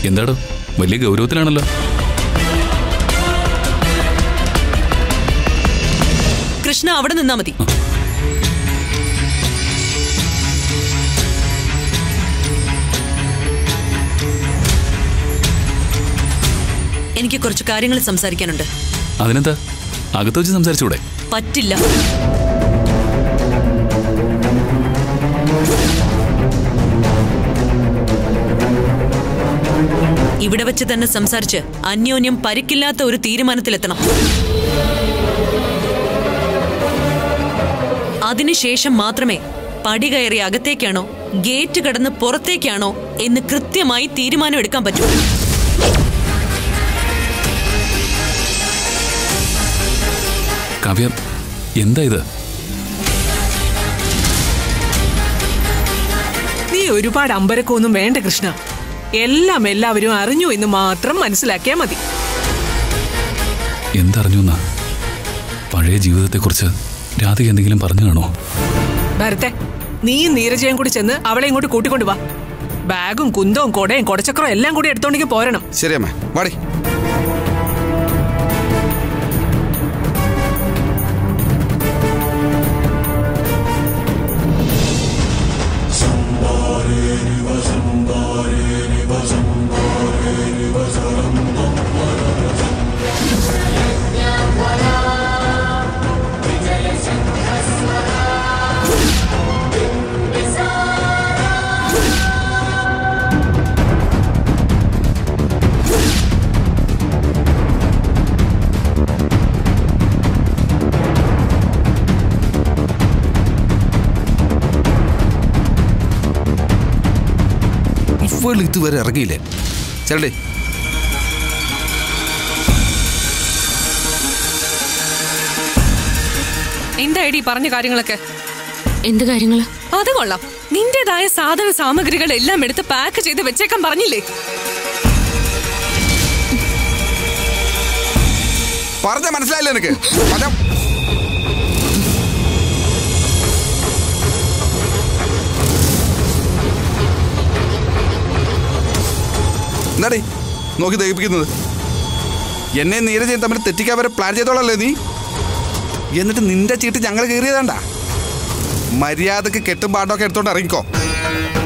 എന്താടോ വലിയ ഗൗരവത്തിലാണല്ലോ കൃഷ്ണ അവിടെ നിന്നാ മതി എനിക്ക് കുറച്ച് കാര്യങ്ങൾ സംസാരിക്കാനുണ്ട് അതിനെന്താ അകത്ത് വെച്ച് സംസാരിച്ചൂടെ പറ്റില്ല ഇവിടെ വെച്ച് തന്നെ സംസാരിച്ച് അന്യോന്യം പരിക്കില്ലാത്ത ഒരു തീരുമാനത്തിലെത്തണം അതിനുശേഷം മാത്രമേ പടി കയറി അകത്തേക്കാണോ ഗേറ്റ് കടന്ന് പുറത്തേക്കാണോ എന്ന് കൃത്യമായി തീരുമാനം എടുക്കാൻ പറ്റൂ കാവ്യ എന്താ ഇത് നീ ഒരുപാട് അമ്പരക്കൊന്നും വേണ്ട കൃഷ്ണ എല്ലാം എല്ലാവരും അറിഞ്ഞു എന്ന് മാത്രം മനസ്സിലാക്കിയാ മതി എന്തറിഞ്ഞു എന്നാ പഴയ ജീവിതത്തെക്കുറിച്ച് രാധിക എന്തെങ്കിലും പറഞ്ഞു കാണോ ഭരത്തെ നീയും നീരജയും കൂടി ചെന്ന് അവളെ ഇങ്ങോട്ട് കൂട്ടിക്കൊണ്ടു വാ ബാഗും കുന്തവും കൊടയും കൊടച്ചക്രവും എല്ലാം കൂടി എടുത്തോണ്ടെങ്കിൽ പോരണം ശരി അമ്മ വാടി ഇവൾ ഇതുവരെ ഇറങ്ങിയില്ലേ ചെല്ലടേ എന്തായടി പറഞ്ഞ കാര്യങ്ങളൊക്കെ എന്ത് കാര്യങ്ങള് അത് കൊള്ളാം നിന്റേതായ സാധന സാമഗ്രികൾ എല്ലാം എടുത്ത് പാക്ക് ചെയ്ത് വെച്ചേക്കാൻ പറഞ്ഞില്ലേ പറഞ്ഞ മനസ്സിലായില്ല എനിക്ക് പറഞ്ഞ എന്താടേ നോക്കി ദഹിപ്പിക്കുന്നത് എന്നെ നീരജയും തമ്മിൽ തെറ്റിക്കാൻ വരെ പ്ലാൻ ചെയ്തോളല്ലേ നീ എന്നിട്ട് നിന്റെ ചീട്ട് ഞങ്ങൾ കയറിയതാണ്ടാ മര്യാദക്ക് കെട്ടും പാട്ടൊക്കെ എടുത്തോണ്ട് ഇറങ്ങിക്കോ